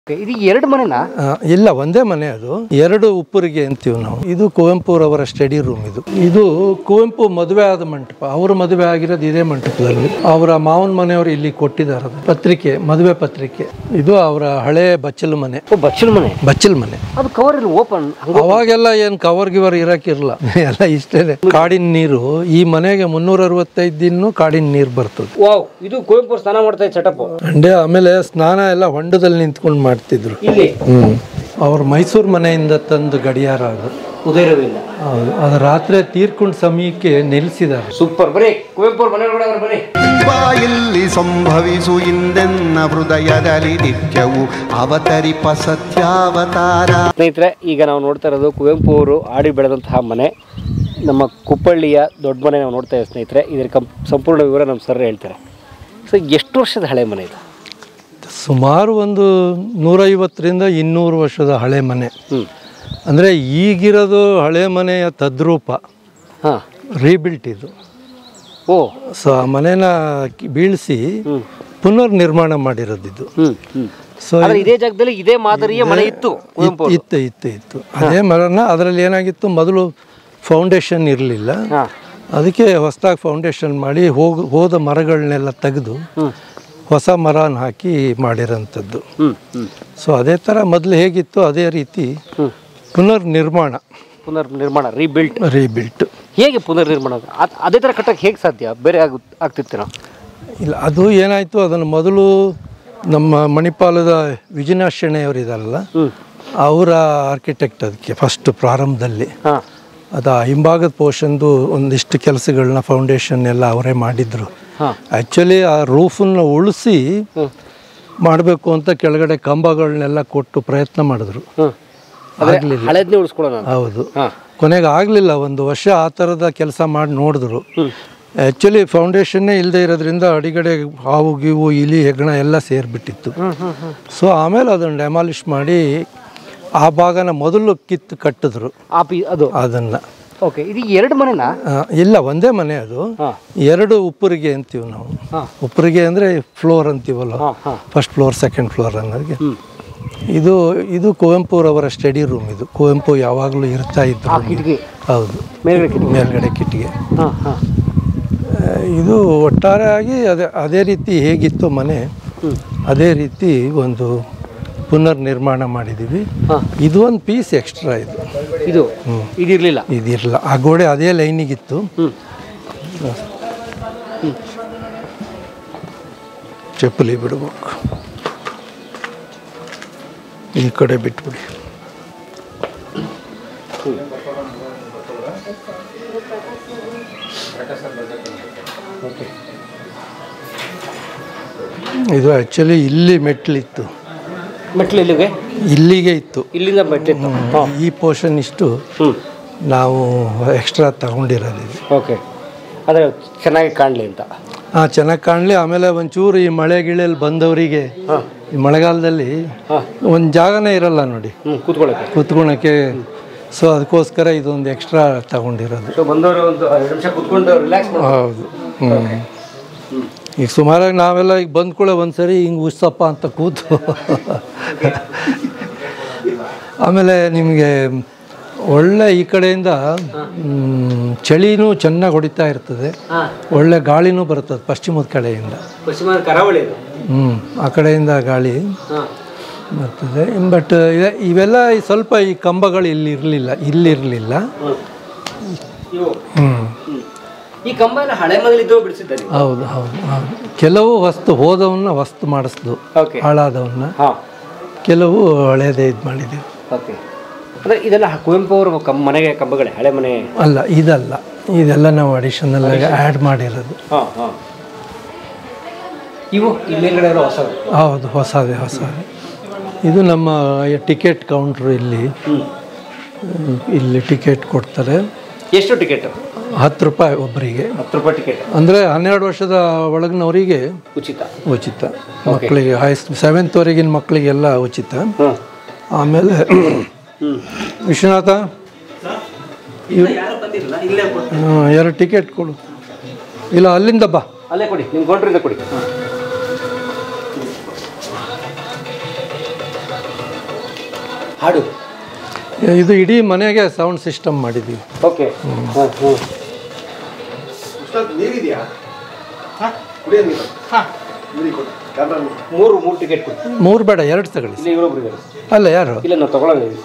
ಇದು ಎರಡು ಮನೆನಾ ಆ, ಇಲ್ಲ ಒಂದೇ ಮನೆ ಅದು ಎರಡು ಉಪ್ಪರಿಗೆ ಅಂತೀವಿ ನಾವು ಇದು ಕುವೆಂಪುರವರ ಸ್ಟಡಿ ರೂಮ್ ಇದು ಇದು ಕುವೆಂಪು ಮದುವೆ ಆದ ಮಂಟಪ ಅವ್ರ ಮದುವೆ ಆಗಿರೋದು ಇದೇ ಮಂಟಪದಲ್ಲಿ ಅವರ ಮಾವನ ಮನೆಯವರು ಇಲ್ಲಿ ಕೊಟ್ಟಿದ್ದಾರೆ ಅದು ಪತ್ರಿಕೆ ಮದುವೆ ಪತ್ರಿಕೆ ಇದು ಅವರ ಹಳೆ ಬಚ್ಚಲು ಮನೆ ಓ ಬಚ್ಚಲ ಮನೆ ಬಚ್ಚಲ್ ಮನೆ ಅದು ಕವರ್ ಇಲ್ಲ ಓಪನ್ ಅವಾಗೆಲ್ಲ ಏನ್ ಕವರ್ ಗಿವರ್ ಇರಕ್ಕಿರಲ್ಲ ಎಲ್ಲ ಇಷ್ಟೇ ಕಾಡಿನ ನೀರು ಈ ಮನೆಗೆ ಮುನ್ನೂರ ಅರವತ್ತೈದು ದಿನ ಕಾಡಿನ ನೀರು ಬರ್ತದೆ ವಾವ್ ಇದು ಕುವೆಂಪು ಸ್ನಾನ ಮಾಡ್ತಾ ಇದ್ದ ಸೆಟಪ್ ಅಂಡೆ ಆಮೇಲೆ ಸ್ನಾನ ಎಲ್ಲ ಹೊಂಡದಲ್ಲಿ ನಿಂತ್ಕೊಂಡು ಮಾಡ್ತಿದ್ರು ಇಲ್ಲಿ ಹ್ಮ್ ಅವ್ರ ಮೈಸೂರು ಮನೆಯಿಂದ ತಂದು ಗಡಿಯಾರ ಅದು ಉದಯರವಿಲ್ಲ ಹೌದು ಅದು ರಾತ್ರಿ ತೀರ್ಕೊಂಡ ಸಮಯಕ್ಕೆ ನಿಲ್ಲಿಸಿದ್ದಾರೆ ಸೂಪರ್ ಬರೀ ಕುವೆಂಪು ಅವ್ರ ಮನೆ ಒಳಗಡೆ ಅವ್ರು ಬನ್ನಿ ಬಾಯಲ್ಲಿ ಸಂಭವಿಸು ಇಂದೆನ್ನ ಹೃದಯದಲ್ಲಿ ನಿತ್ಯವು ಅವತರಿಪ ಸತ್ಯಾವತಾರ ಸ್ನೇಹಿತರೆ ಈಗ ನಾವು ನೋಡ್ತಾ ಇರೋದು ಕುವೆಂಪು ಅವರು ಆಡಿ ಬೆಳೆದಂತಹ ಮನೆ ನಮ್ಮ ಕುಪ್ಪಳ್ಳಿಯ ದೊಡ್ಡ ಮನೆ ನಾವು ನೋಡ್ತಾ ಇದ್ದೀವಿ ಸ್ನೇಹಿತರೆ ಇದರ ಕಂ ಸಂಪೂರ್ಣ ವಿವರ ನಮ್ಮ ಸರ್ ಹೇಳ್ತಾರೆ ಸೊ ಎಷ್ಟು ವರ್ಷದ ಹಳೆ ಮನೆ ಇದು ಸುಮಾರು ಒಂದು ನೂರೈವತ್ತರಿಂದ ಇನ್ನೂರು ವರ್ಷದ ಹಳೆ ಮನೆ ಹ್ಞೂ ಅಂದರೆ ಈಗಿರೋದು ಹಳೆ ಮನೆಯ ತದ್ರೂಪ ಹಾಂ ರೀಬಿಲ್ಟ್ ಇದು ಓ ಸೊ ಆ ಮನೆನ ಕಿ- ಬೀಳಿಸಿ ಪುನರ್ ನಿರ್ಮಾಣ ಮಾಡಿರೋದು ಇದು ಹ್ಞೂ ಹ್ಞೂ ಸೊ ಆದರೆ ಇದೇ ಜಾಗದಲ್ಲಿ ಇದೇ ಮಾದರಿಯ ಮನೆ ಇತ್ತು ಕುವೆಂಪು ಇತ್ತು ಇತ್ತು ಇತ್ತು ಅದೇ ಮರನ ಅದರಲ್ಲಿ ಏನಾಗಿತ್ತು ಮೊದಲು ಫೌಂಡೇಶನ್ ಇರಲಿಲ್ಲ ಹಾಂ ಅದಕ್ಕೆ ಹೊಸದಾಗಿ ಫೌಂಡೇಶನ್ ಮಾಡಿ ಹೋಗ ಹೋದ ಮರಗಳನ್ನೆಲ್ಲ ತೆಗೆದು ಹೊಸ ಮರನ ಹಾಕಿ ಮಾಡಿರೋಂಥದ್ದು ಹ್ಞೂ ಹ್ಞೂ ಸೊ ಅದೇ ಥರ ಮೊದಲು ಹೇಗಿತ್ತು ಅದೇ ರೀತಿ ಪುನರ್ ನಿರ್ಮಾಣ ಪುನರ್ ನಿರ್ಮಾಣ ರೀಬಿಲ್ಟ್ ರೀಬಿಲ್ಟ್ ಹೇಗೆ ಪುನರ್ ನಿರ್ಮಾಣ ಅದ್- ಅದೇ ಥರ ಕಟ್ಟಕ್ಕೆ ಹೇಗೆ ಸಾಧ್ಯ ಬೇರೆ ಆಗ ಆಗ್ತಿತ್ತು ಇಲ್ಲ ಅದು ಏನಾಯಿತು ಅದನ್ನು ಮೊದಲು ನಮ್ಮ ಮಣಿಪಾಲದ ವಿಜಯನಾಶಣೆಯವರು ಇದಾರಲ್ಲ ಅವರ ಆರ್ಕಿಟೆಕ್ಟ್ ಅದಕ್ಕೆ ಫಸ್ಟ್ ಪ್ರಾರಂಭದಲ್ಲಿ ಹಾಂ ಅದು ಆ ಹಿಂಭಾಗದ ಪೋರ್ಷನ್ದು ಒಂದಿಷ್ಟು ಕೆಲಸಗಳನ್ನ ಫೌಂಡೇಶನ್ ಎಲ್ಲ ಅವರೇ ಮಾಡಿದ್ರು ಹಾಂ ಆ್ಯಕ್ಚುಲಿ ಆ ರೂಫನ್ನು ಉಳಿಸಿ ಮಾಡಬೇಕು ಅಂತ ಕೆಳಗಡೆ ಕಂಬಗಳನ್ನೆಲ್ಲ ಕೊಟ್ಟು ಪ್ರಯತ್ನ ಮಾಡಿದ್ರು ಹ್ಞೂ ಅದೇ ಹಳೇದನ್ನೇ ಉಳಿಸ್ಕೊಳ್ಳೋಣ ಅಂತ. ಹೌದು ಹಾಂ ಕೊನೆಗೆ ಆಗಲಿಲ್ಲ ಒಂದು ವರ್ಷ ಆ ಥರದ ಕೆಲಸ ಮಾಡಿ ನೋಡಿದ್ರು ಆ್ಯಕ್ಚುಲಿ ಫೌಂಡೇಶನ್ನೇ ಇಲ್ಲದೆ ಇರೋದ್ರಿಂದ ಅಡಿಗಡೆ ಹಾವು ಗೀವು ಇಲಿ ಹೆಗ್ಗಣ ಎಲ್ಲ ಸೇರಿಬಿಟ್ಟಿತ್ತು ಸೊ ಆಮೇಲೆ ಅದನ್ನು ಡೆಮಾಲಿಷ್ ಮಾಡಿ ಆ ಭಾಗನ ಮೊದಲು ಕಿತ್ತು ಕಟ್ಟಿದ್ರು ಆ ಪಿ ಅದು ಅದನ್ನು ಓಕೆ ಇದು ಎರಡು ಮನೆನಾ ಇಲ್ಲ ಒಂದೇ ಮನೆ ಅದು ಹಾಂ ಎರಡು ಉಪ್ಪರಿಗೆ ಅಂತೀವಿ ನಾವು ಹಾಂ ಉಪ್ಪರಿಗೆ ಅಂದರೆ ಫ್ಲೋರ್ ಅಂತೀವಲ್ಲ ಹಾಂ ಹಾಂ ಫಸ್ಟ್ ಫ್ಲೋರ್ ಸೆಕೆಂಡ್ ಫ್ಲೋರ್ ಅನ್ನೋರಿಗೆ ಇದು ಇದು ಕುವೆಂಪುರವರ ಸ್ಟಡಿ ರೂಮ್ ಇದು ಕುವೆಂಪು ಯಾವಾಗಲೂ ಇರ್ತಾ ಇದ್ರು ಇಲ್ಲಿ. ಕಿಟಕಿ ಹೌದು ಮೇಲ್ಗಡೆ ಕಿಟಕಿ ಮೇಲ್ಗಡೆ ಕಿಟ್ಟಿಗೆ ಹಾಂ ಹಾಂ ಆ, ಇದು ಒಟ್ಟಾರೆಯಾಗಿ ಅದೇ ಅದೇ ರೀತಿ ಹೇಗಿತ್ತು ಮನೆ ಅದೇ ರೀತಿ ಒಂದು ಪುನರ್ ನಿರ್ಮಾಣ ಮಾಡಿದ್ದೀವಿ ಹಾಂ. ಇದು ಒಂದು ಪೀಸ್ ಎಕ್ಸ್ಟ್ರಾ ಇದು ಇದು ಇದಿರಲಿಲ್ಲ ಇದಿರಲ್ಲ ಆ ಗೋಡೆ ಅದೇ ಲೈನಿಗಿತ್ತು ಹ್ಞೂ ಚಪ್ಪಲಿ ಬಿಡ್ಬೇಕು ಈ ಕಡೆ ಬಿಟ್ಬಿಡಿ ಇದು ಆ್ಯಕ್ಚುಲಿ ಇಲ್ಲಿ ಮೆಟ್ಲಿತ್ತು ಮೆಟ್ಲು ಇಲ್ಲಿಗೆ ಇಲ್ಲಿಗೆ ಇತ್ತು ಇಲ್ಲಿಂದ ಮೆಟ್ಲಿತ್ತು ಹಾಂ ಈ ಪೋರ್ಷನ್ ಇಷ್ಟು ಹ್ಞೂ ನಾವು ಎಕ್ಸ್ಟ್ರಾ ತಗೊಂಡಿರೋದು ಇದು ಓಕೆ ಅಂದರೆ ಚೆನ್ನಾಗಿ ಕಾಣಲಿ ಅಂತ ಹಾಂ ಚೆನ್ನಾಗಿ ಕಾಣಲಿ ಆಮೇಲೆ ಒಂಚೂರು ಈ ಮಳೆ ಗಿಳೆಯಲ್ಲಿ ಬಂದವರಿಗೆ ಈ ಮಳೆಗಾಲದಲ್ಲಿ ಹಾಂ ಒಂದು ಜಾಗನೇ ಇರಲ್ಲ ನೋಡಿ ಹ್ಞೂ ಕೂತ್ಕೊಳ್ಳೋಕ್ಕೆ ಕೂತ್ಕೊಳಕ್ಕೆ ಸೊ ಅದಕ್ಕೋಸ್ಕರ ಇದೊಂದು ಎಕ್ಸ್ಟ್ರಾ ತಗೊಂಡಿರೋದು ಸೊ ಬಂದವರು ಒಂದು ಎರಡು ನಿಮಿಷ ಕೂತ್ಕೊಂಡು ರಿಲ್ಯಾಕ್ಸ್ ಮಾಡಿ ಹೌದು ಹ್ಞೂ ಈಗ ಸುಮಾರಾಗಿ ನಾವೆಲ್ಲ ಈಗ ಬಂದ್ಕೊಳ್ಳೋ ಒಂದ್ಸರಿ ಹಿಂಗೆ ಉಸ್ಸಪ್ಪ ಅಂತ ಕೂತು ಆಮೇಲೆ ನಿಮಗೆ ಒಳ್ಳೆ ಈ ಕಡೆಯಿಂದ ಮ್, ಚಳಿನೂ ಚೆನ್ನಾಗಿ ಹೊಡಿತಾ ಇರ್ತದೆ ಹಾಂ ಒಳ್ಳೆ ಗಾಳಿನೂ ಬರ್ತದೆ ಪಶ್ಚಿಮದ ಕಡೆಯಿಂದ ಪಶ್ಚಿಮ ಕರಾವಳಿ ಇದು ಹ್ಞೂ ಆ ಕಡೆಯಿಂದ ಗಾಳಿ ಹಾಂ ಬರ್ತದೆ ಬಟ್ ಇವೆಲ್ಲ ಈ ಸ್ವಲ್ಪ ಈ ಕಂಬಗಳು ಇಲ್ಲಿ ಇರಲಿಲ್ಲ ಇಲ್ಲಿರಲಿಲ್ಲ ಇವು ಹ್ಞೂ ಈ ಕಂಬ ಎಲ್ಲ ಹಳೆ ಮನೇಲಿದ್ದು ಬಿಡಿಸಿದ್ದಾರೆ ಹೌದು ಹೌದು ಹೌದು ಕೆಲವು ವಸ್ತು ಹೋದವನ್ನ ವಸ್ತು ಮಾಡಿಸ್ದು ಓಕೆ ಹಾಳಾದವನ್ನ ಹಾಂ ಕೆಲವು ಹಳೇದೇ ಇದು ಮಾಡಿದ್ದೀವಿ ಓಕೆ ಅಂದರೆ ಇದೆಲ್ಲ ಕುವೆಂಪು ಅವರು ಕಂ ಮನೆಗೆ ಕಂಬಗಳೇ ಹಳೆ ಮನೆ ಅಲ್ಲ ಇದಲ್ಲ ಇದೆಲ್ಲ ನಾವು ಅಡಿಷನಲ್ ಆಗಿ ಆ್ಯಡ್ ಮಾಡಿರೋದು ಹಾಂ ಹಾಂ ಇವು ಇಲ್ಲೆಂಗಡೆ ಇರೋ ಹೊಸ ಹೌದು ಹೊಸದೇ ಹೊಸದೇ ಇದು ನಮ್ಮ ಟಿಕೆಟ್ ಕೌಂಟ್ರ್ ಇಲ್ಲಿ ಇಲ್ಲಿ ಟಿಕೆಟ್ ಕೊಡ್ತಾರೆ ಎಷ್ಟು ಟಿಕೆಟ್ ಹತ್ತು ರೂಪಾಯಿ ಒಬ್ಬರಿಗೆ ಹತ್ತು ರೂಪಾಯಿ ಟಿಕೆಟ್ ಅಂದರೆ ಹನ್ನೆರಡು ವರ್ಷದ ಒಳಗಿನವರಿಗೆ ಉಚಿತ ಉಚಿತ ಮಕ್ಕಳಿಗೆ ಹೈ ಸೆವೆಂತ್ವರೆಗಿನ ಮಕ್ಕಳಿಗೆಲ್ಲ ಉಚಿತ ಹಾಂ ಆಮೇಲೆ ವಿಶ್ವನಾಥ ಇವ್- ಹ್ಮ್, ಎರಡು ಟಿಕೆಟ್ ಕೊಡು ಇಲ್ಲ ಅಲ್ಲಿಂದ ಬಾ ಅಲ್ಲೇ ಕೊಡಿ ನಿಮ್ಮ ಕೌಂಟ್ರಿಂದ ಕೊಡಿ ಹಾಡು ಇದು ಇಡೀ ಮನೆಗೆ ಸೌಂಡ್ ಸಿಸ್ಟಮ್ ಮಾಡಿದ್ದೀವಿ ಓಕೆ ಹಾಂ ಹ್ಞೂ ಮೂರು ಮೂರು ಟಿಕೆಟ್ ಕೊಡಿ ಮೂರು ಬೇಡ ಎರಡು ತಗೊಳ್ಳಿ ಇಲ್ಲಿ ಇವರೊಬ್ರು ಅಲ್ಲ ಯಾರು ಇಲ್ಲ ನಾವು ತಗೊಳ್ಳೋಣ ಇಲ್ಲಿ.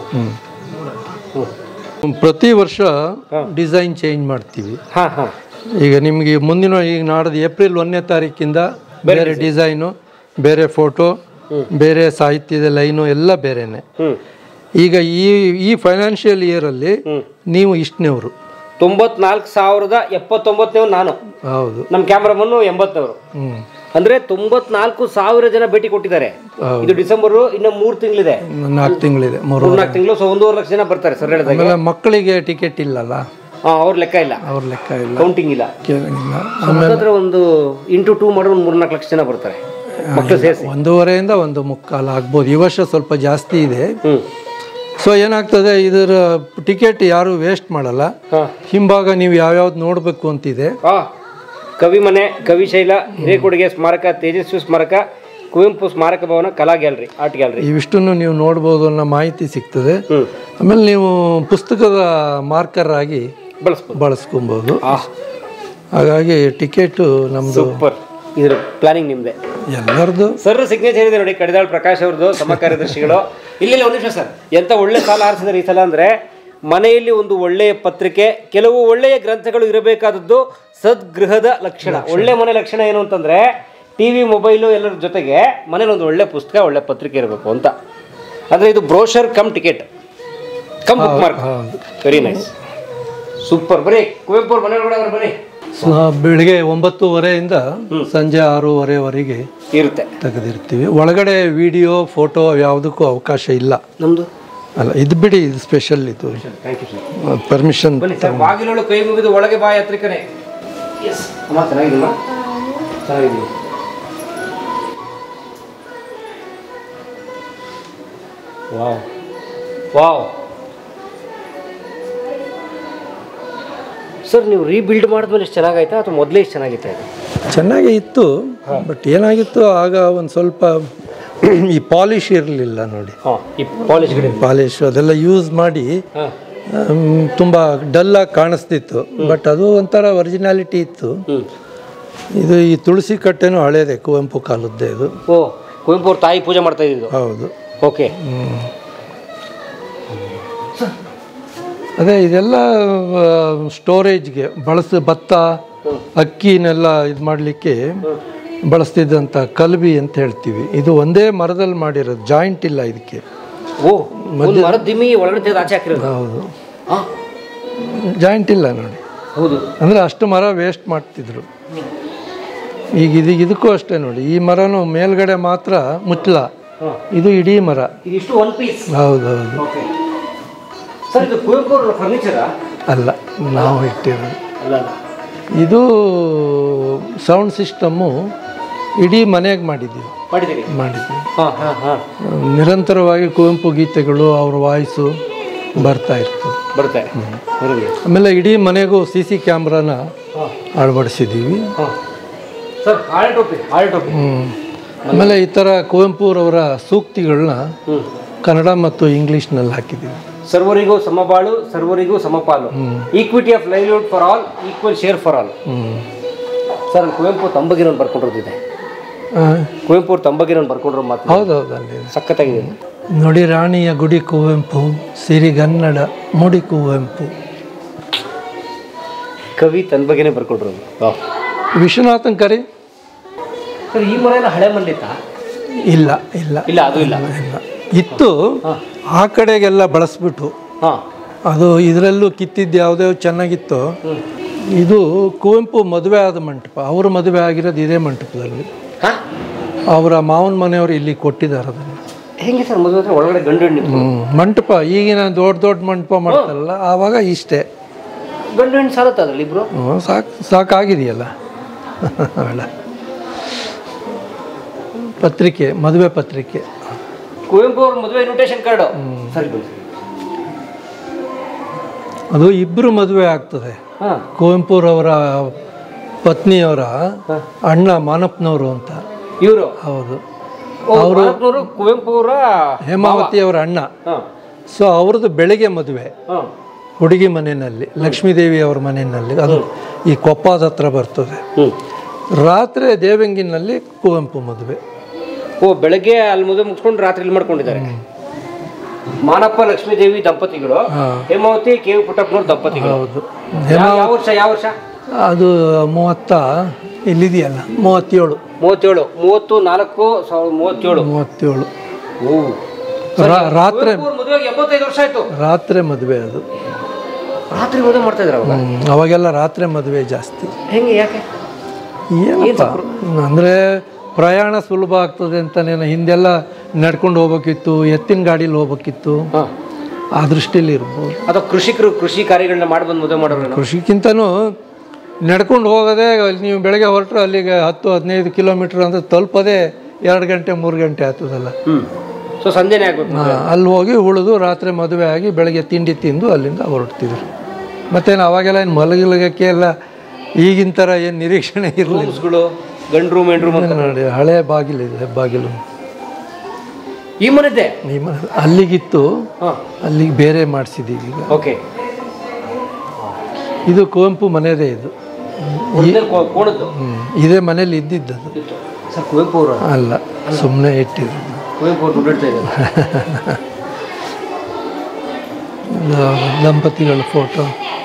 ಹ್ಞೂ ಪ್ರತಿ ವರ್ಷ ಡಿಸೈನ್ ಚೇಂಜ್ ಮಾಡ್ತೀವಿ ಹಾಂ ಹಾಂ ಈಗ ನಿಮಗೆ ಮುಂದಿನ ಈಗ ನಾಡ್ದು ಏಪ್ರಿಲ್ ಒಂದನೇ ತಾರೀಕಿಂದ ಬೇರೆ ಡಿಸೈನು ಬೇರೆ ಫೋಟೋ ಬೇರೆ ಸಾಹಿತ್ಯದ ಲೈನು ಎಲ್ಲ ಬೇರೆನೆ ಹ್ಞೂ ಈಗ ಈ ಈ ಫೈನಾನ್ಷಿಯಲ್ ಇಯರಲ್ಲಿ ನೀವು ಇಷ್ಟನೇವರು ತೊಂಬತ್ನಾಲ್ಕು ಸಾವಿರದ ಎಪ್ಪತ್ತೊಂಬತ್ತನೇ ನಾನು ಹೌದು ನಮ್ಮ ಕ್ಯಾಮ್ರಾಮನ್ನು ಎಂಬತ್ತವರು ಹ್ಞೂ ಅಂದ್ರೆ ತೊಂಬತ್ನಾಲ್ಕು ಸಾವಿರ ಜನ ಭೇಟಿ ಕೊಟ್ಟಿದ್ದಾರೆ ಇದು ಡಿಸೆಂಬರ್ ಇನ್ನು ಮೂರು ತಿಂಗಳಿದೆ ನಾಲ್ಕು ತಿಂಗಳಿದೆ ಮೂರು ಮೂರ್ನಾಲ್ಕು ತಿಂಗಳು ಸೊ ಒಂದೂವರೆ ಲಕ್ಷ ಜನ ಬರ್ತಾರೆ ಸರ್ ಹೇಳಿದಾಗ ಆಮೇಲೆ ಮಕ್ಕಳಿಗೆ ಟಿಕೆಟ್ ಇಲ್ಲಲ್ಲ ಹಾಂ ಅವ್ರ ಲೆಕ್ಕ ಇಲ್ಲ ಅವ್ರ ಲೆಕ್ಕ ಇಲ್ಲ ಕೌಂಟಿಂಗ್ ಇಲ್ಲ ಕೇಳಿಲ್ಲ ಹತ್ರ ಒಂದು ಇಂಟು ಟೂ ಮಾಡಿದ್ರೆ ಒಂದು ಮೂರ್ನಾಲ್ಕು ಲಕ್ಷ ಜನ ಬರ್ತಾರೆ ಮಕ್ಕಳು ಸೇರಿಸಿ ಒಂದೂವರೆಯಿಂದ ಒಂದು ಮುಕ್ಕಾಲು ಆಗ್ಬೋದು ಈ ವರ್ಷ ಸ್ವಲ್ಪ ಜಾಸ್ತಿ ಇದೆ ಹ್ಞೂ ಸೊ ಏನಾಗ್ತದೆ ಇದರ ಟಿಕೆಟ್ ಯಾರು ವೇಸ್ಟ್ ಮಾಡಲ್ಲ ಹಾಂ ಹಿಂಭಾಗ ನೀವು ಯಾವ್ಯಾವ್ದು ನೋಡಬೇಕು ಅಂತಿದೆ ಆ ಕವಿ ಮನೆ ಕವಿಶೈಲ ಹಿರೇಕೊಡುಗೆ ಸ್ಮಾರಕ ತೇಜಸ್ವಿ ಸ್ಮಾರಕ ಕುವೆಂಪು ಸ್ಮಾರಕ ಭವನ ಕಲಾ ಗ್ಯಾಲರಿ ಆರ್ಟ್ ಗ್ಯಾಲರಿ ಇವಿಷ್ಟನ್ನು ನೀವು ನೋಡ್ಬೋದು ಅನ್ನೋ ಮಾಹಿತಿ ಸಿಗ್ತದೆ ಹ್ಞೂ ಆಮೇಲೆ ನೀವು ಪುಸ್ತಕದ ಮಾರ್ಕರ್ ಆಗಿ ಬಳಸ್ಬೋದು ಬಳಸ್ಕೊಬೋದು ಆ ಹಾಗಾಗಿ ಟಿಕೆಟು ನಮ್ಮದು ಸೂಪರ್ ಇದ್ರ ಪ್ಲಾನಿಂಗ್ ನಿಮ್ಮದೇ ಎಲ್ಲರದು ಸರ್ ಸಿಗ್ನೇಚರ್ ಇದೆ ನೋಡಿ ಕಡಿದಾಳ್ ಪ್ರಕಾಶ್ ಅವ್ರದ್ದು ಸಮ ಕಾರ್ಯದರ್ಶಿಗಳು ಇಲ್ಲಿ ಒಂದು ನಿಮಿಷ ಸರ್ ಎಂತ ಒಳ್ಳೆ ಸಾಲ ಆರಿಸಿದ್ದಾರೆ ಈ ಸಲ ಅಂದ್ರೆ ಮನೆಯಲ್ಲಿ ಒಂದು ಒಳ್ಳೆಯ ಪತ್ರಿಕೆ ಕೆಲವು ಒಳ್ಳೆಯ ಗ್ರಂಥಗಳು ಇರಬೇಕಾದದ್ದು ಸದ್ಗೃಹದ ಲಕ್ಷಣ ಒಳ್ಳೆ ಮನೆ ಲಕ್ಷಣ ಏನು ಅಂತಂದ್ರೆ ಟಿವಿ ಮೊಬೈಲು ಎಲ್ಲರ ಜೊತೆಗೆ ಮನೇಲಿ ಒಂದು ಒಳ್ಳೆ ಪುಸ್ತಕ ಒಳ್ಳೆ ಪತ್ರಿಕೆ ಇರಬೇಕು ಅಂತ ಅಂದ್ರೆ ಇದು brochure cum ticket cum bookmark ಹೌದು ವೆರಿ ನೈಸ್ ಸೂಪರ್ ಬರೀ ಕುವೆಂಪು ಅವ್ರ ಮನೆ ಒಳಗಡೆ ಅವ್ರು ಬನ್ನಿ ಸ- ಬೆಳಿಗ್ಗೆ ಒಂಬತ್ತುವರೆಯಿಂದ ಸಂಜೆ ಆರೂವರೆವರೆಗೆ ಇರುತ್ತೆ ತೆಗೆದಿರ್ತೀವಿ ಒಳಗಡೆ ವಿಡಿಯೋ ಫೋಟೋ ಯಾವುದಕ್ಕೂ ಅವಕಾಶ ಇಲ್ಲ ನಮ್ದು ಅಲ್ಲ ಇದು ಬಿಡಿ ಇದು ಸ್ಪೆಷಲ್ ಇದು ಥ್ಯಾಂಕ್ ಯು ಸರ್ ಪರ್ಮಿಷನ್ ಬನ್ನಿ ಸರ್ ಬಾಗಿಲೊಳು ಕೈ ಮುಗಿದು ಒಳಗೆ ಬಾ ಯಾತ್ರಿಕನೇ ಎಸ್ ಅಮ್ಮ ಚೆನ್ನಾಗಿದ್ದೀಮ್ಮ ಚೆನ್ನಾಗಿದ್ದೀನಿ ವಾವ್ ವಾವ್ ಸರ್ ನೀವು ರೀಬಿಲ್ಡ್ ಮಾಡಿದ್ಮೇಲೆ ಎಷ್ಟು ಚೆನ್ನಾಗಾಯ್ತಾ ಅಥವಾ ಮೊದಲೇ ಇಷ್ಟು ಚೆನ್ನಾಗಿತ್ತಾ ಇದು ಚೆನ್ನಾಗೇ ಇತ್ತು ಬಟ್ ಏನಾಗಿತ್ತು ಆಗ ಒಂದು ಸ್ವಲ್ಪ ಈ ಪಾಲಿಶ್ ಇರಲಿಲ್ಲ ನೋಡಿ ಹಾಂ ಈ ಪಾಲಿಶ್ ಗಿಡ ಪಾಲಿಶ್ ಅದೆಲ್ಲ ಯೂಸ್ ಮಾಡಿ ಹಾಂ ಆಮ್, ತುಂಬ ಡಲ್ಲಾಗಿ ಕಾಣಿಸ್ತಿತ್ತು ಬಟ್ ಅದು ಒಂಥರ ಒರಿಜಿನಾಲಿಟಿ ಇತ್ತು ಹ್ಞೂ ಇದು ಈ ತುಳಸಿ ಕಟ್ಟೆನೂ ಹಳೇದೆ ಕುವೆಂಪು ಕಾಲದ್ದೇ ಇದು ಓ ಕುವೆಂಪು ಅವ್ರ ತಾಯಿ ಪೂಜೆ ಮಾಡ್ತಾ ಇದ್ದಿದ್ದು ಹೌದು ಓಕೆ ಅದೇ ಇದೆಲ್ಲ ಸ್ಟೋರೇಜ್ಗೆ ಬಳಸ ಭತ್ತ ಅಕ್ಕಿನೆಲ್ಲ ಇದು ಮಾಡಲಿಕ್ಕೆ ಬಳಸ್ತಿದ್ದಂಥ ಕಲ್ಬಿ ಅಂತ ಹೇಳ್ತೀವಿ ಇದು ಒಂದೇ ಮರದಲ್ಲಿ ಮಾಡಿರೋದು ಜಾಯಿಂಟ್ ಇಲ್ಲ ಇದಕ್ಕೆ ಓ ಒಂದು ಮರದ ದಿಮ್ಮಿ ಒಳಗಡೆ ತೆಗೆದು ಆಚೆ ಹಾಕಿರೋದು ಹೌದು ಹಾಂ ಜಾಯಿಂಟ್ ಇಲ್ಲ ನೋಡಿ ಹೌದು ಅಂದರೆ ಅಷ್ಟು ಮರ ವೇಸ್ಟ್ ಮಾಡ್ತಿದ್ರು ಈಗ ಇದು ಇದಕ್ಕೂ ಅಷ್ಟೇ ನೋಡಿ ಈ ಮರನೂ ಮೇಲ್ಗಡೆ ಮಾತ್ರ ಮುಚ್ಚಲ ಹಾಂ ಇದು ಇಡೀ ಮರ ಇದಿಷ್ಟು ಒನ್ ಪೀಸ್ ಹೌದು ಹೌದು ಓಕೆ ಸರ್ ಇದು ಕುವೆಂಪು ಅವರ ಫರ್ನಿಚರಾ ಅಲ್ಲ ನಾವು ಇಟ್ಟಿರೋದು ಅಲ್ಲ ಅಲ್ಲ ಇದು ಸೌಂಡ್ ಸಿಸ್ಟಮ್ಮು ಇಡೀ ಮನೆಗೆ ಮಾಡಿದ್ದೀವಿ ಮಾಡಿದ್ದೀರಿ ಮಾಡಿದ್ದೀವಿ ಹಾಂ ಹಾಂ ಹಾಂ ನಿರಂತರವಾಗಿ ಕುವೆಂಪು ಗೀತೆಗಳು ಅವ್ರ ವಾಯ್ಸು ಬರ್ತಾ ಇರ್ತದೆ ಬರುತ್ತೆ ಬರಲಿ ಆಮೇಲೆ ಇಡೀ ಮನೆಗೂ ಸಿ ಸಿ ಕ್ಯಾಮ್ರಾನ ಹಾಂ ಅಳವಡಿಸಿದ್ದೀವಿ ಹಾಂ ಸರ್ ಹಾಳೆ ಟೋಪಿ ಹಾಳೆ ಟೋಪಿ ಹ್ಮ್. ಆಮೇಲೆ ಈ ಥರ ಕುವೆಂಪುರವರ ಸೂಕ್ತಿಗಳನ್ನ ಹ್ಞೂ ಕನ್ನಡ ಮತ್ತು ಇಂಗ್ಲೀಷ್ನಲ್ಲಿ ಹಾಕಿದ್ದೀವಿ ಸರ್ವರಿಗೂ ಸಮಬಾಳು ಸರ್ವರಿಗೂ ಸಮಪಾಲು equity of livelihood for all equal share for all hmm. Sir Kuvempu ತಂಬಗಿನ ಬರ್ಕೊಂಡಿರೋದಿದೆ ಆ, ಕುವೆಂಪು ಅವ್ರು ತಂಬಗಿನ ಬರ್ಕೊಂಡಿರೋ ಮಾತು ಹೌದೌದು ಅಲ್ಲಿ ಸಖತ್ತಾಗಿದೆ ನೋಡಿ ರಾಣಿಯ ಗುಡಿ ಕುವೆಂಪು ಸಿರಿಗನ್ನಡ ಮುಡಿ ಕುವೆಂಪು ಕವಿ ತನ್ನ ಬಗ್ಗೆನೇ ಬರ್ಕೊಂಡಿರೋದು ವಾಹ್. ವಿಶ್ವನಾಥನ್ ಕರಿ ಸರ್ ಈ ಮನೆಯಲ್ಲ ಹಳೆ ಮಲ್ಲಿತ ಇಲ್ಲ ಇಲ್ಲ ಇಲ್ಲ ಅದು ಇಲ್ಲ ಇಲ್ಲ ಇತ್ತು ಆ ಕಡೆಗೆಲ್ಲ ಬಳಸ್ಬಿಟ್ಟು ಹಾಂ ಅದು ಇದರಲ್ಲೂ ಕಿತ್ತಿದ್ದು ಯಾವುದೇ ಚೆನ್ನಾಗಿತ್ತು ಇದು ಕುವೆಂಪು ಮದುವೆ ಆದ ಮಂಟಪ ಅವ್ರ ಮದುವೆ ಆಗಿರೋದು ಇದೇ ಮಂಟಪದಲ್ಲಿ ಹಾಂ ಅವರ ಮಾವನ ಮನೆಯವರು ಇಲ್ಲಿ ಕೊಟ್ಟಿದ್ದಾರೆ ಅದನ್ನು ಹೆಂಗೆ ಸರ್ ಮದುವೆ ಹತ್ರ ಒಳಗಡೆ ಗಂಡು ಹೆಣ್ಣು ನಿಂತು ಹ್ಮ್. ಮಂಟಪ ಈಗಿನ ದೊಡ್ಡ ದೊಡ್ಡ ಮಂಟಪ ಮಾಡ್ತಾರಲ್ಲ ಆವಾಗ ಇಷ್ಟೇ ಗಂಡು ಹೆಣ್ಣು ಸಾಲತ್ತ ಅದ್ರಲ್ಲಿ ಇಬ್ರು ಹ್ಮ್, ಸಾಕು ಸಾಕಾಗಿದೆಯಲ್ಲ ಅಲ್ಲ ಪತ್ರಿಕೆ ಮದುವೆ ಪತ್ರಿಕೆ ಕುವೆಂಪು ಅವ್ರ ಮದುವೆ ಇನ್ವಿಟೇಷನ್ ಕಾರ್ಡು ಸರಿ ಬನ್ನಿ ಅದು ಇಬ್ಬರು ಮದುವೆ ಆಗ್ತದೆ ಹಾಂ ಕುವೆಂಪುರವರ ಪತ್ನಿಯವರ ಅಣ್ಣ ಮಾನಪ್ಪನವರು ಅಂತ ಇವರು ಹೌದು ಅವರು ಕುವೆಂಪು ಅವರ ಹೇಮಾವತಿ ಅವರ ಅಣ್ಣ ಹಾಂ ಸೊ ಅವ್ರದ್ದು ಬೆಳಿಗ್ಗೆ ಮದುವೆ ಹಾಂ ಹುಡುಗಿ ಮನೆಯಲ್ಲಿ ಲಕ್ಷ್ಮೀದೇವಿ ಅವ್ರ ಮನೆಯಲ್ಲಿ ಅದು ಈ ಕೊಪ್ಪದ ಹತ್ರ ಬರ್ತದೆ ಹ್ಞೂ ರಾತ್ರಿ ದೇವಂಗಿನಲ್ಲಿ ಕುವೆಂಪು ಮದುವೆ ಓ ಬೆಳಗ್ಗೆ ಅಲ್ಲಿ ಮದುವೆ ಮುಗಿಸ್ಕೊಂಡು ರಾತ್ರಿ ಇಲ್ಲಿ ಮಾಡ್ಕೊಂಡಿದ್ದಾರೆ ಮಾನಪ್ಪ ಲಕ್ಷ್ಮೀದೇವಿ ದಂಪತಿಗಳು ಹೇಮಾವತಿ ಕೆ ವಿ ಪುಟ್ಟಪ್ಪನವ್ರ ದಂಪತಿಗಳು ಹೌದು ಯಾವ ಯಾವ ವರ್ಷ ಯಾವ ವರ್ಷ ಅದು ಮೂವತ್ತ ಇಲ್ಲಿದೆಯಲ್ಲ ಮೂವತ್ತೇಳು ಮೂವತ್ತೇಳು ಮೂವತ್ತು ನಾಲ್ಕು ಸಾವಿರದ ಮೂವತ್ತೇಳು ಮೂವತ್ತೇಳು ಓ ರಾ- ರಾತ್ರಿ ಮದುವೆಗೆ ಎಂಬತ್ತೈದು ವರ್ಷ ಆಯ್ತು ರಾತ್ರಿ ಮದುವೆ ಅದು ರಾತ್ರಿ ಮದುವೆ ಮಾಡ್ತಾ ಇದ್ರ ಅವಾಗ ಹ್ಮ್. ಅವಾಗೆಲ್ಲ ರಾತ್ರಿ ಮದುವೆ ಜಾಸ್ತಿ ಹೆಂಗೆ ಯಾಕೆ ಏನಪ್ಪ ಅಂದರೆ ಪ್ರಯಾಣ ಸುಲಭ ಆಗ್ತದೆ ಅಂತಾನೇನು ಹಿಂದೆಲ್ಲ ನಡ್ಕೊಂಡು ಹೋಗ್ಬೇಕಿತ್ತು ಎತ್ತಿನ ಗಾಡೀಲಿ ಹೋಗ್ಬೇಕಿತ್ತು ಹಾಂ ಆ ದೃಷ್ಟಿಲಿ ಇರ್ಬೋದು ಅಥವಾ ಕೃಷಿಕರು ಕೃಷಿ ಕಾರ್ಯಗಳನ್ನ ಮಾಡಿ ಬಂದು ಮದುವೆ ಮಾಡೋರು ಕೃಷಿಕ್ಕಿಂತನೂ ನಡ್ಕೊಂಡು ಹೋಗೋದೇ ಅಲ್ಲಿ ನೀವು ಬೆಳಗ್ಗೆ ಹೊರಟ್ರೆ ಅಲ್ಲಿಗೆ ಹತ್ತು ಹದಿನೈದು ಕಿಲೋಮೀಟ್ರ್ ಅಂದರೆ ತಲುಪೋದೇ ಎರಡು ಗಂಟೆ ಮೂರು ಗಂಟೆ ಆಗ್ತದಲ್ಲ ಹ್ಞೂ ಸೊ ಸಂಜೆನೇ ಆಗ್ಬೇಕು ಹಾ, ಅಲ್ಲಿ ಹೋಗಿ ಉಳಿದು ರಾತ್ರಿ ಮದುವೆ ಆಗಿ ಬೆಳಗ್ಗೆ ತಿಂಡಿ ತಿಂದು ಅಲ್ಲಿಂದ ಹೊರಡ್ತಿದ್ರು ಮತ್ತೇನು ಅವಾಗೆಲ್ಲ ಏನು ಮಲಗಲಿಕ್ಕೆ ಎಲ್ಲ ಈಗಿನ ಥರ ಏನು ನಿರೀಕ್ಷಣೆ ಇರಲಿಲ್ಲ ರೂಮ್ಸ್ಗಳು ಗಂಡು ರೂಮ್ ಹೆಣ್ಣು ರೂಮ್ ಅಂತ ನೋಡಿ ಹಳೆ ಬಾಗಿಲಿದೆ ಬಾಗಿಲು ಈ ಮನೆದ್ದೆ ಈ ಮ- ಅಲ್ಲಿಗಿತ್ತು ಹಾಂ ಅಲ್ಲಿಗೆ ಬೇರೆ ಮಾಡಿಸಿದ್ದೀವಿ ಈಗ ಓಕೆ ಇದು ಕುವೆಂಪು ಮನೆಯದೇ ಇದು ಒರಿಜಿನಲ್ ಕೋಣದ್ದು ಹ್ಮ್. ಇದೇ ಮನೇಲಿ ಇದ್ದಿದ್ದದು ಇತ್ತು ಸರ್ ಕುವೆಂಪು ಅವರು ಅಲ್ಲ ಸುಮ್ಮನೆ ಇಟ್ಟಿದ್ದು ಕುವೆಂಪು ಅವರು ದುಡ್ಡು ಇಡ್ತಾ ಇದ್ದಾರೆ ದ- ದಂಪತಿಗಳ ಫೋಟೋ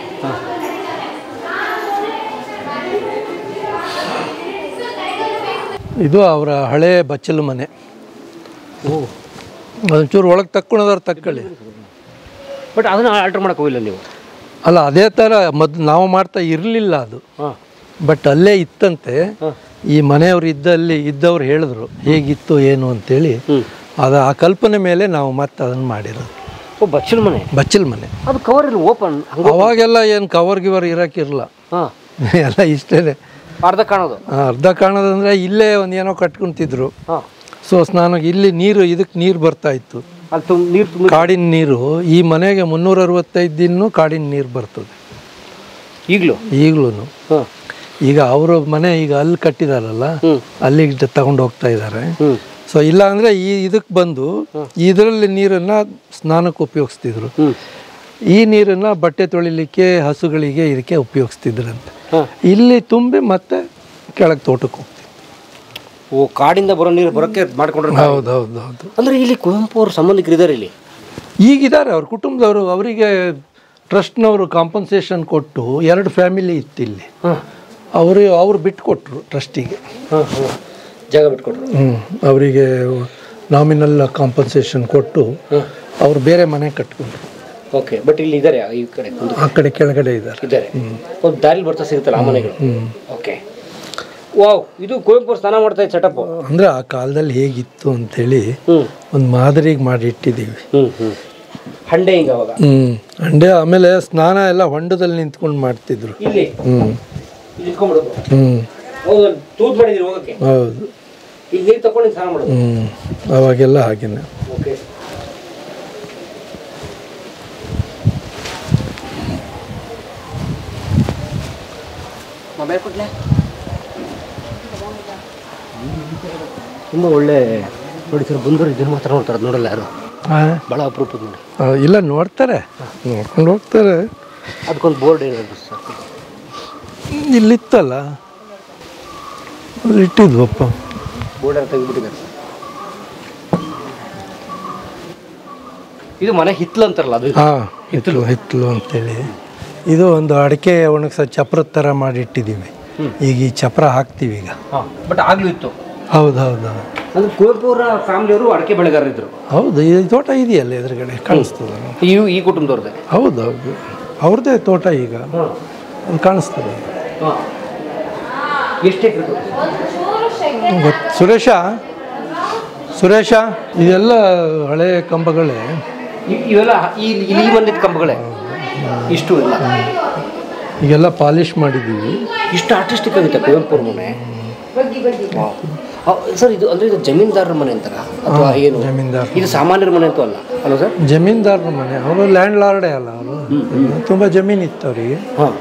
ಇದು ಅವರ ಹಳೆ ಬಚ್ಚಲು ಮನೆ ಓ ಒಂಚೂರು ಒಳಗೆ ತಕ್ಕೊಳೋದಾರು ತಕ್ಕೊಳ್ಳಿ ಬಟ್ ಅದನ್ನ ಆಲ್ಟರ್ ಮಾಡಕ್ಕೆ ಹೋಗಿಲ್ಲ ನೀವು ಅಲ್ಲ ಅದೇ ಥರ ಮದ್ ನಾವು ಮಾಡ್ತಾ ಇರಲಿಲ್ಲ ಅದು ಹಾಂ ಬಟ್ ಅಲ್ಲೇ ಇತ್ತಂತೆ ಈ ಮನೆಯವರು ಇದ್ದಲ್ಲಿ ಇದ್ದವ್ರು ಹೇಳಿದ್ರು ಹೇಗಿತ್ತು ಏನು ಅಂತೇಳಿ ಹ್ಞೂ ಅದು ಆ ಕಲ್ಪನೆ ಮೇಲೆ ನಾವು ಮತ್ತೆ ಅದನ್ನು ಮಾಡಿರೋದು ಓ ಬಚ್ಚಲ ಮನೆ ಬಚ್ಚಲ್ ಮನೆ ಅದು ಕವರ್ ಇಲ್ಲ ಓಪನ್ ಹಂಗೆ ಅವಾಗೆಲ್ಲ ಏನು ಕವರ್ ಗಿವರ್ ಇರೋಕ್ಕಿರಲ್ಲ ಹಾಂ ಎಲ್ಲ ಇಷ್ಟೇ ಅರ್ಧ ಕಾಣೋದು ಅರ್ಧ ಕಾಣೋದಂದ್ರೆ ಇಲ್ಲೇ ಒಂದು ಏನೋ ಕಟ್ಕೊಂತಿದ್ರು ಹಾಂ ಸೊ ಸ್ನಾನಕ್ಕೆ ಇಲ್ಲಿ ನೀರು ಇದಕ್ಕೆ ನೀರು ಬರ್ತಾ ಇತ್ತು ಅಲ್ಲಿ ತುಂಬ ನೀರು ತುಂಬ ಕಾಡಿನ ನೀರು ಈ ಮನೆಗೆ ಮುನ್ನೂರ ಅರವತ್ತೈದು ದಿನ ಕಾಡಿನ ನೀರು ಬರ್ತದೆ ಈಗಲೂ ಈಗಲೂ ಹಾಂ ಈಗ ಅವರು ಮನೆ ಈಗ ಅಲ್ಲಿ ಕಟ್ಟಿದಾರಲ್ಲ ಹ್ಞೂ ಅಲ್ಲಿಗೆ ತಗೊಂಡು ಹೋಗ್ತಾ ಇದ್ದಾರೆ ಹ್ಞೂ ಸೊ ಇಲ್ಲ ಅಂದರೆ ಈ ಇದಕ್ಕೆ ಬಂದು ಇದರಲ್ಲಿ ನೀರನ್ನು ಸ್ನಾನಕ್ಕೆ ಉಪಯೋಗಿಸ್ತಿದ್ರು ಹ್ಞೂ ಈ ನೀರನ್ನು ಬಟ್ಟೆ ತೊಳಿಲಿಕ್ಕೆ ಹಸುಗಳಿಗೆ ಇದಕ್ಕೆ ಉಪಯೋಗಿಸ್ತಿದ್ರಂತೆ ಹಾಂ ಇಲ್ಲಿ ತುಂಬಿ ಮತ್ತೆ ಕೆಳಗೆ ತೋಟಕ್ಕೆ ಹೋಗ್ತಿದ್ರು ಓ ಕಾಡಿಂದ ಬರೋ ನೀರು ಬರೋಕ್ಕೆ ಮಾಡ್ಕೊಂಡ್ರೆ ಹೌದು ಹೌದು ಹೌದು ಅಂದ್ರೆ ಇಲ್ಲಿ ಕುವೆಂಪು ಅವ್ರ ಸಂಬಂಧಿಕರು ಇದ್ದಾರೆ ಇಲ್ಲಿ ಈಗಿದ್ದಾರೆ ಅವ್ರ ಕುಟುಂಬದವರು ಅವರಿಗೆ ಟ್ರಸ್ಟ್ನವರು ಕಾಂಪನ್ಸೇಷನ್ ಕೊಟ್ಟು ಎರಡು ಫ್ಯಾಮಿಲಿ ಇತ್ತು ಇಲ್ಲಿ ಹಾಂ ಅವರು ಅವ್ರು ಬಿಟ್ಟು ಕೊಟ್ಟರು ಟ್ರಸ್ಟಿಗೆ ಹಾಂ ಹಾಂ ಜಾಗ ಬಿಟ್ಕೊಟ್ರು ಹ್ಞೂ ಅವರಿಗೆ ನಾಮಿನಲ್ ಕಾಂಪನ್ಸೇಷನ್ ಕೊಟ್ಟು ಅವ್ರು ಬೇರೆ ಮನೆ ಕಟ್ಕೊಂಡ್ರು ಓಕೆ ಬಟ್ ಇಲ್ಲಿ ಇದ್ದಾರೆ ಈ ಕಡೆ ಒಂದು ಆ ಕಡೆ ಕೆಳಗಡೆ ಇದ್ದಾರೆ ಇದ್ದಾರೆ ಒಂದು ದಾರಿಲಿ ಬರ್ತಾ ಸಿಗುತ್ತಲ್ಲ ಆ ಮನೆಗಳು ಹ್ಞೂ ಓಕೆ ವಾವ್ ಇದು ಕುವೆಂಪು ಅವ್ರು ಸ್ನಾನ ಮಾಡ್ತಾ ಇದ್ದ ಸೆಟಪ್ ಅಂದರೆ ಆ ಕಾಲದಲ್ಲಿ ಹೇಗಿತ್ತು ಅಂಥೇಳಿ ಹ್ಞೂ ಒಂದು ಮಾದರಿಗೆ ಮಾಡಿ ಇಟ್ಟಿದ್ದೀವಿ ಹ್ಞೂ ಹ್ಞೂ ಹಂಡೆ ಹಿಂಗೆ ಅವಾಗ ಹ್ಞೂ ಅಂಡೆ ಆಮೇಲೆ ಸ್ನಾನ ಎಲ್ಲ ಹೊಂಡದಲ್ಲಿ ನಿಂತ್ಕೊಂಡು ಮಾಡ್ತಿದ್ರು ಇಲ್ಲಿ ಹ್ಞೂ ಇಲ್ಲಿ ಇಟ್ಕೊಂಡ್ಬಿಡೋದು ಹ್ಞೂ ಹೌದು ತೂತ್ ಮಾಡಿದಿರಿ ಹೋಗಕ್ಕೆ ಹೌದು ಇಲ್ಲಿ ನೀರು ತಗೊಂಡು ಹಿಂಗೆ ಸ್ನಾನ ಮಾಡೋದು ಹ್ಞೂ ಅವಾಗೆಲ್ಲ ಹಾಗೇನೆ ಓಕೆ ಮೊಬೈಲ್ ಕೊಡ್ಲಾ ತುಂಬ ಒಳ್ಳೆ ನೋಡಿ ಸರ್ ಬಂದವರು ಇದನ್ನು ಮಾತ್ರ ನೋಡ್ತಾರೆ ಅದ್ ನೋಡಲ್ಲ ಯಾರು ಹಾಂ ಭಾಳ ಅಪರೂಪದ ನೋಡಿ ಇಲ್ಲ ನೋಡ್ತಾರೆ ನೋಡ್ಕೊಂಡು ಹೋಗ್ತಾರೆ ಅದಕ್ಕೊಂದು ಬೋರ್ಡ್ ಇರೋದು ಸರ್ ಇಲ್ಲಿತ್ತಲ್ಲ ಅಲ್ಲಿ ಇಟ್ಟಿದ್ವಪ್ಪ ಬೋರ್ಡ್ ಎಲ್ಲ ತೆಗೆದ್ಬಿಟ್ಟಿದ್ದಾರೆ ಇದು ಮನೆ ಹಿತ್ಲು ಅಂತಾರಲ್ಲ ಅದು ಹಾಂ ಹಿತ್ತಲು ಹಿತ್ತಲು ಅಂತೇಳಿ ಇದು ಒಂದು ಅಡಿಕೆ ಒಣಗಿಸೋ ಚಪ್ರದ ಥರ ಮಾಡಿ ಇಟ್ಟಿದ್ದೀವಿ ಈಗ ಈ ಚಪ್ರ ಹಾಕ್ತೀವಿ ಈಗ ಹಾಂ ಬಟ್ ಆಗಲೂ ಇತ್ತು ಹೌದು ಹೌದು ಹೌದು. ಅಂದ್ರೆ ಕುವೆಂಪು ಅವರ ಫ್ಯಾಮಿಲಿಯವರು ಅಡಿಕೆ ಬೆಳೆಗಾರರಿದ್ರು ಹೌದು ಈ ತೋಟ ಇದೆಯಲ್ಲ ಎದುರುಗಡೆ ಕಾಣಿಸ್ತದೆ ಈ ಈ ಕುಟುಂಬದವ್ರದ್ದೇ ಹೌದು ಹೌದು ಅವ್ರದ್ದೇ ತೋಟ ಈಗ ಹಾಂ ಅದು ಕಾಣಿಸ್ತದೆ ಹಾಂ ಎಷ್ಟು ಎಕರೆ ಗೊತ್ತು ಸುರೇಶ ಸುರೇಶ ಇದೆಲ್ಲ ಹಳೆ ಕಂಬಗಳೇ ಇವೆಲ್ಲ ಈ ಇಲ್ಲಿ ಬಂದಿದ್ದ ಕಂಬಗಳೇ ಇಷ್ಟು ಇಲ್ಲ ಈಗೆಲ್ಲ ಪಾಲಿಷ್ ಮಾಡಿದ್ದೀವಿ ಇಷ್ಟು ಆರ್ಟಿಸ್ಟಿಕ್ ಆಗುತ್ತೆ ಕುವೆಂಪು ಅವ್ರ ಮನೆ ಸರ್ ಇದು ಅಂದ್ರೆ ಇದು ಜಮೀನ್ದಾರರ ಮನೆ ಅಂತಾರ ಅಥವಾ ಏನು ಜಮೀನ್ದಾರ್ ಇದು ಸಾಮಾನ್ಯರ ಮನೆ ಅಂತೂ ಅಲ್ಲ ಅಲ್ವಾ ಸರ್ ಜಮೀನ್ದಾರರ ಮನೆ ಅವರು ಲ್ಯಾಂಡ್ ಲಾರ್ಡೇ ಅಲ್ಲ ಅವರು ತುಂಬ ಜಮೀನು ಇತ್ತು ಅವರಿಗೆ ಹಾಂ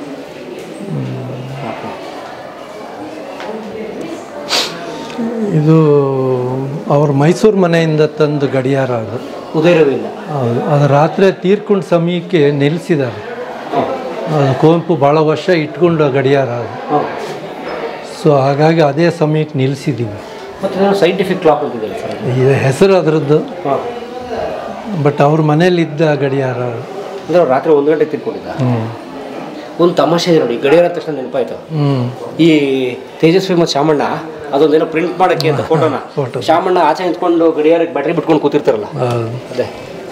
ಇದು ಅವ್ರ ಮೈಸೂರು ಮನೆಯಿಂದ ತಂದು ಗಡಿಯಾರ ಅದು ಉದಯ ರವಿಯಿಂದ ಹೌದು ಅದು ರಾತ್ರಿ ತೀರ್ಕೊಂಡ ಸಮಯಕ್ಕೆ ನಿಲ್ಲಿಸಿದ್ದಾರೆ ಅದು ಕುವೆಂಪು ಭಾಳ ವರ್ಷ ಇಟ್ಕೊಂಡು ಗಡಿಯಾರ ಅದು ಹಾಂ ಸೊ ಹಾಗಾಗಿ ಅದೇ ಸಮಯಕ್ಕೆ ನಿಲ್ಲಿಸಿದ್ದೀವಿ ಮತ್ತು ನಾನು ಸೈಂಟಿಫಿಕ್ ಕ್ಲಾಕ್ ಅಂತಿದ್ದೆ ಸರ್ ಇದು ಹೆಸರು ಅದರದ್ದು ಹಾಂ ಬಟ್ ಅವ್ರ ಮನೇಲಿದ್ದ ಗಡಿಯಾರ ಅದು. ಅಂದರೆ ಅವ್ರು ರಾತ್ರಿ ಒಂದು ಗಂಟೆಗೆ ತಿಳ್ಕೊಂಡಿದ್ದ ಹ್ಮ್ ಒಂದು ತಮಾಷೆ ಇದೆ ನೋಡಿ ಗಡಿಯಾರ ಅಂದ ತಕ್ಷಣ ನೆನಪಾಯ್ತು ಹ್ಮ್ ಈ ತೇಜಸ್ವಿ ಮತ್ತು ಶಾಮಣ್ಣ ಅದೊಂದೇನೋ ಪ್ರಿಂಟ್ ಮಾಡೋಕ್ಕೆ ಅಂತ ಫೋಟೋನ photo. ಶಾಮಣ್ಣ ಆಚೆ ನಿಂತ್ಕೊಂಡು ಗಡಿಯಾರಕ್ಕೆ ಬ್ಯಾಟ್ರಿ ಬಿಟ್ಕೊಂಡು ಕೂತಿರ್ತಾರಲ್ಲ ಹೌದು. ಅದೇ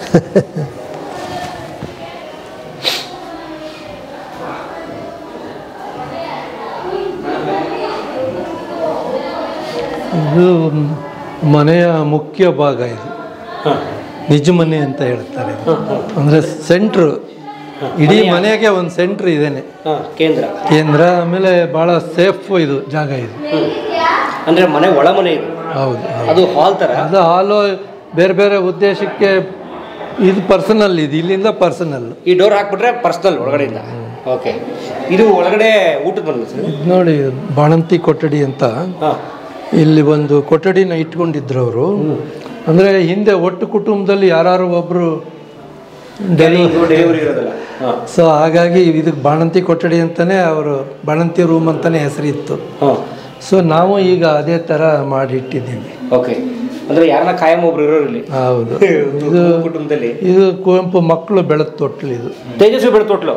ಇದು ಮನೆಯ ಮುಖ್ಯ ಭಾಗ ಇದು ಹಾಂ ನಿಜ ಮನೆ ಅಂತ ಹೇಳ್ತಾರೆ ಇದು. ಅಂದ್ರೆ ಸೆಂಟ್ರು ಇಡೀ ಮನೆಗೆ ಒಂದು ಸೆಂಟ್ರ್ ಇದೇನೆ ಹಾಂ ಕೇಂದ್ರ ಕೇಂದ್ರ ಆಮೇಲೆ ಭಾಳ ಸೇಫ್ ಇದು ಜಾಗ ಇದು ಅಂದರೆ ಮನೆ ಒಳ ಮನೆ ಇದು ಹೌದು ಹೌದು. ಅದು ಹಾಲ್ ಥರ ಅದು ಹಾಲು ಬೇರೆ ಬೇರೆ ಉದ್ದೇಶಕ್ಕೆ ಇದು ಪರ್ಸನಲ್ ಇದು ಇಲ್ಲಿಂದ ಪರ್ಸನಲ್ ಈ ಡೋರ್ ಹಾಕ್ಬಿಟ್ರೆ ಪರ್ಸ್ನಲ್ ಒಳಗಡೆಯಿಂದ ಓಕೆ ಇದು ಒಳಗಡೆ ಊಟದ ಬಂದ ಸರ್ ಇದು ನೋಡಿ ಬಾಣಂತಿ ಕೊಠಡಿ ಅಂತ ಹಾಂ ಇಲ್ಲಿ ಒಂದು ಕೊಠಡಿನ ಇಟ್ಕೊಂಡಿದ್ರು ಅವರು ಅಂದರೆ ಹಿಂದೆ ಒಟ್ಟು ಕುಟುಂಬದಲ್ಲಿ ಯಾರು ಒಬ್ಬರು ಡೆಲಿವರಿ ಇರೋದಲ್ಲ ಹಾಂ ಸೊ ಹಾಗಾಗಿ ಇದಕ್ಕೆ ಬಾಣಂತಿ ಕೊಠಡಿ ಅಂತಲೇ ಅವರು ಬಾಣಂತಿ ರೂಮ್ ಅಂತಲೇ ಹೆಸರಿತ್ತು ಹಾಂ ಸೊ ನಾವು ಈಗ ಅದೇ ಥರ ಮಾಡಿಟ್ಟಿದ್ದೀವಿ ಓಕೆ ಅಂದರೆ ಯಾರನ್ನ ಕಾಯಂ ಒಬ್ರು ಇರೋರು ಇಲ್ಲಿ ಹೌದು ಇದು ಕುಟುಂಬದಲ್ಲಿ ಇದು ಕುವೆಂಪು ಮಕ್ಕಳು ಬೆಳೆದ ತೊಟ್ಲು ಇದು ತೇಜಸ್ವಿ ಬೆಳೆ ತೊಟ್ಲು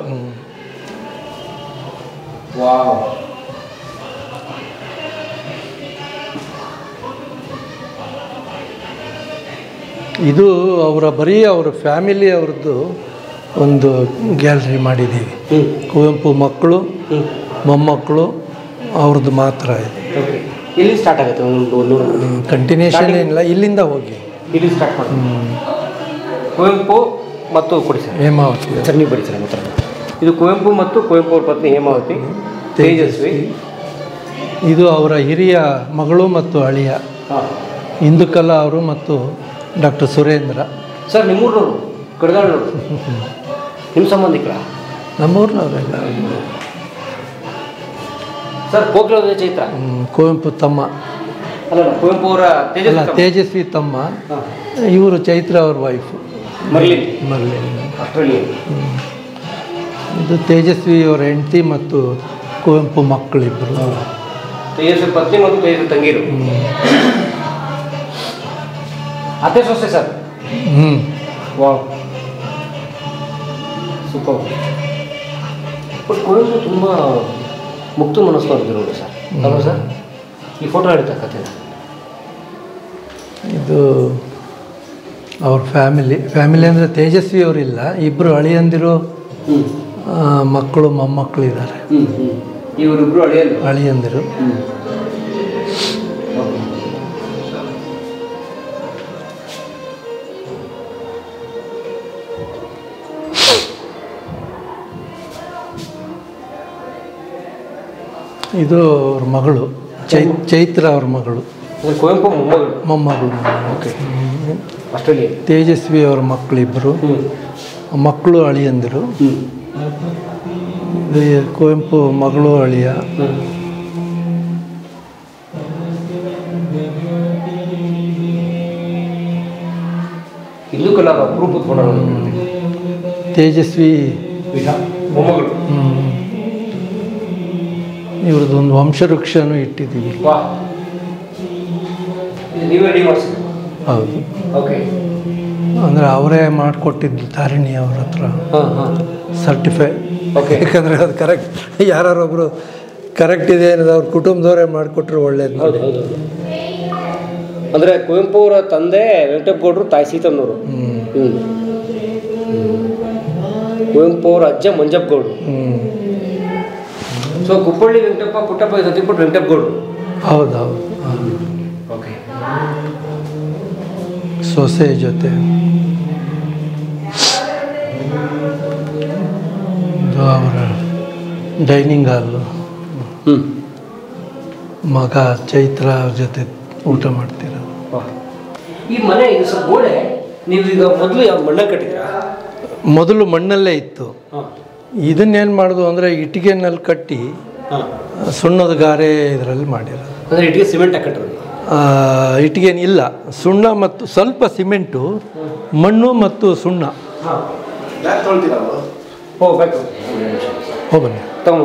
ವಾವ್ ಇದು ಅವರ ಬರೀ ಅವರ ಫ್ಯಾಮಿಲಿ ಅವ್ರದ್ದು ಒಂದು ಗ್ಯಾಲರಿ ಮಾಡಿದ್ದೀವಿ ಹ್ಞೂ ಕುವೆಂಪು ಮಕ್ಕಳು ಹ್ಞೂ ಮೊಮ್ಮಕ್ಕಳು ಅವ್ರದ್ದು ಮಾತ್ರ ಇದು ಓಕೆ ಇಲ್ಲಿ ಸ್ಟಾರ್ಟ್ ಆಗುತ್ತೆ ಒಂದು ನೂರು ಕಂಟಿನ್ಯೂಷನ್ ಏನಿಲ್ಲ ಇಲ್ಲಿಂದ ಹೋಗಿ ಇಲ್ಲಿ ಸ್ಟಾರ್ಟ್ ಮಾಡಿ ಕುವೆಂಪು ಮತ್ತು ಕೊಡಿ ಸರ್ ಹೇಮಾವತಿ ಸರ್ ನೀವು ಬಡಿ ಸರ್ ನಮ್ಮ ಹತ್ರ ಇದು ಕುವೆಂಪು ಮತ್ತು ಕುವೆಂಪು ಅವ್ರ ಪತ್ನಿ ಹೇಮಾವತಿ ತೇಜಸ್ವಿ ಇದು ಅವರ ಹಿರಿಯ ಮಗಳು ಮತ್ತು ಅಳಿಯ ಹಾಂ ಇಂದುಕಲಾ ಅವರು ಮತ್ತು ಡಾಕ್ಟರ್ ಸುರೇಂದ್ರ ಸರ್ ನಿಮ್ಮೂರವರು ಕಡದಾಳವರು ನಿಮ್ಮ ಸಂಬಂಧಿಕರ ನಮ್ಮೂರಿನವರೆಲ್ಲ ಸರ್ ಕೋಕಿಲ ಚೈತ್ರ ಹ್ಮ್, ಕುವೆಂಪು ತಮ್ಮ ಅಲ್ಲ ಕುವೆಂಪು ಅವರ ಅಲ್ಲ ತೇಜಸ್ವಿ ತೇಜಸ್ವಿ ತಮ್ಮ ಹಾಂ ಇವರು ಚೈತ್ರ ಅವ್ರ ವೈಫು ಮರಳಿ ಮರಳಿ ಆಸ್ಟ್ರೇಲಿಯಾ ಇದು ತೇಜಸ್ವಿ ಅವರ ಹೆಂಡತಿ ಮತ್ತು ಕುವೆಂಪು ಮಕ್ಕಳಿಬ್ಬರು ತೇಜಸ್ವಿ ಪತ್ನಿ ಮತ್ತು ತೇಜಸ್ವಿ ತಂಗಿರು ಅತ್ತೆ ಸೊಸೆ ಸರ್ ಹ್ಞೂ ವಾವ್ ಸೂಪರ್ ಬಟ್ ಕುವೆಂಪು ತುಂಬ ಮುಕ್ತ ಮನಸ್ಸು ನೋಡಿ ಸರ್ ಅಲ್ವಾ ಸರ್ ಈ ಫೋಟೋ ಹಿಡಿತಾ ಕಥೆನ ಇದು ಅವ್ರ ಫ್ಯಾಮಿಲಿ ಫ್ಯಾಮಿಲಿ ಅಂದರೆ ತೇಜಸ್ವಿ ಅವರಿಲ್ಲ ಇಬ್ಬರು ಅಳಿಯಂದಿರು ಹ್ಞೂ ಆ, ಮಕ್ಕಳು ಮೊಮ್ಮಕ್ಕಳು ಇದ್ದಾರೆ ಹ್ಞೂ ಹ್ಞೂ ಇವರಿಬ್ರು ಅಳಿಯಲ್ಲ ಅಳಿಯಂದಿರು ಹ್ಞೂ ಇದು ಅವ್ರ ಮಗಳು ಚೈ ಚೈತ್ರ ಅವ್ರ ಮಗಳು ಅಂದ್ರೆ ಕುವೆಂಪು ಮೊಮ್ಮಗಳು ಮೊಮ್ಮಗಳು ಓಕೆ ಆಸ್ಟ್ರೇಲಿಯಾ ತೇಜಸ್ವಿ ಅವ್ರ ಮಕ್ಕಳಿಬ್ಬರು ಹ್ಞೂ ಮಕ್ಕಳು ಅಳಿಯಂದಿರು ಹ್ಞೂ ಇದು ಕುವೆಂಪು ಮಗಳು ಅಳಿಯ ಹ್ಞೂ ಹಿಂದೂ ಕಲಾ ಅಪರೂಪದ ಫೋಟೋ ತೇಜಸ್ವಿ ಮೊಮ್ಮಗಳು ಇವ್ರದ್ದು ಒಂದು ವಂಶವೃಕ್ಷನೂ ಇಟ್ಟಿದ್ದೀವಿ ವಾ ಇದು ನೀವೇ ರೆಡಿ ಮಾಡಿಸಿ ಹೌದು ಓಕೆ ಅಂದರೆ ಅವರೇ ಮಾಡಿಕೊಟ್ಟಿದ್ದು ತಾರಿಣಿ ಅವ್ರ ಹತ್ರ ಹಾಂ ಹಾಂ ಸರ್ಟಿಫೈ ಓಕೆ ಯಾಕಂದರೆ ಅದು ಕರೆಕ್ಟ್ ಯಾರೊಬ್ಬರು ಕರೆಕ್ಟ್ ಇದೆ ಅನ್ನೋದು ಅವ್ರ ಕುಟುಂಬದವರೇ ಮಾಡಿಕೊಟ್ರೆ ಒಳ್ಳೇದು ಹೌದು ಹೌದು ಅಂದರೆ ಕುವೆಂಪು ಅವರ ತಂದೆ ವೆಂಕಟಪ್ಪಗೌಡರು ತಾಯಿ ಸೀತಮ್ಮನವರು ಹ್ಞೂ ಹ್ಞೂ ಕುವೆಂಪು ಅವರ ಅಜ್ಜ ಮಂಜಪ್ಪಗೌಡರು ಹ್ಞೂ ಸೊ ಕುಪ್ಪಳ್ಳಿ ವೆಂಕಟಪ್ಪ ಪುಟ್ಟಪ್ಪ ಸತಿಪುಟ್ಟು ವೆಂಕಟಪ್ಪಗೌಡರು ಹೌದು ಹೌದು ಹೌದು. ಓಕೆ ಸೊಸೆ ಜೊತೆ ಇದು ಅವರ ಡೈನಿಂಗ್ ಹಾಲು ಹ್ಞೂ ಮಗ ಚೈತ್ರ ಅವ್ರ ಜೊತೆ ಊಟ ಮಾಡ್ತಿರೋದು ಈ ಮನೆ ಇದು ಸ್ವಲ್ಪ ಗೋಡೆ ನೀವು ಈಗ ಮೊದಲು ಯಾವ ಮಣ್ಣ ಕಟ್ಟಿದ್ರಾ ಮೊದಲು ಮಣ್ಣಲ್ಲೇ ಇತ್ತು ಹಾಂ ಇದನ್ನೇನು ಮಾಡೋದು ಅಂದರೆ ಇಟ್ಟಿಗೆನಲ್ಲಿ ಕಟ್ಟಿ ಹಾಂ ಸುಣ್ಣದ ಗಾರೆ ಇದರಲ್ಲಿ ಮಾಡಿರೋದು ಅಂದರೆ ಇಟ್ಟಿಗೆ ಸಿಮೆಂಟ್ ಹಾಕಟ್ರು ಆ, ಇಟ್ಟಿಗೆ ಇಲ್ಲ ಸುಣ್ಣ ಮತ್ತು ಸ್ವಲ್ಪ ಸಿಮೆಂಟು ಮಣ್ಣು ಮತ್ತು ಸುಣ್ಣ ಹೋಗ್ಬೇಕು ಹೋಗ್ಬನ್ನಿ ತಗೊಂಡು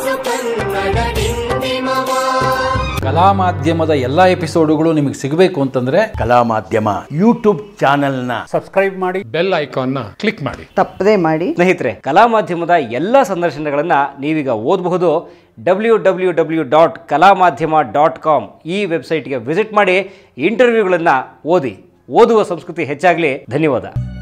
ಕಲಾ ಮಾಧ್ಯಮದ ಎಲ್ಲ ಎಪಿಸೋಡುಗಳು ನಿಮಗೆ ಸಿಗಬೇಕು ಅಂತಂದ್ರೆ ಕಲಾ ಮಾಧ್ಯಮ ಯೂಟ್ಯೂಬ್ ಚಾನೆಲ್ನ ಬೆಲ್ ಐಕಾನ್ನ ಕ್ಲಿಕ್ ಮಾಡಿ ತಪ್ಪದೇ ಮಾಡಿ ಸ್ನೇಹಿತರೆ ಕಲಾ ಮಾಧ್ಯಮದ ಎಲ್ಲ ಸಂದರ್ಶನಗಳನ್ನು ನೀವೀಗ ಓದಬಹುದು ಡಬ್ಲ್ಯೂ ಡಬ್ಲ್ಯೂ ಡಬ್ಲ್ಯೂ ಡಾಟ್ ಕಲಾ ಮಾಧ್ಯಮ ಡಾಟ್ ಕಾಮ್ ಈ ವೆಬ್ಸೈಟ್ಗೆ ವಿಸಿಟ್ ಮಾಡಿ ಇಂಟರ್ವ್ಯೂಗಳನ್ನು ಓದಿ ಓದುವ ಸಂಸ್ಕೃತಿ ಹೆಚ್ಚಾಗಲಿ ಧನ್ಯವಾದ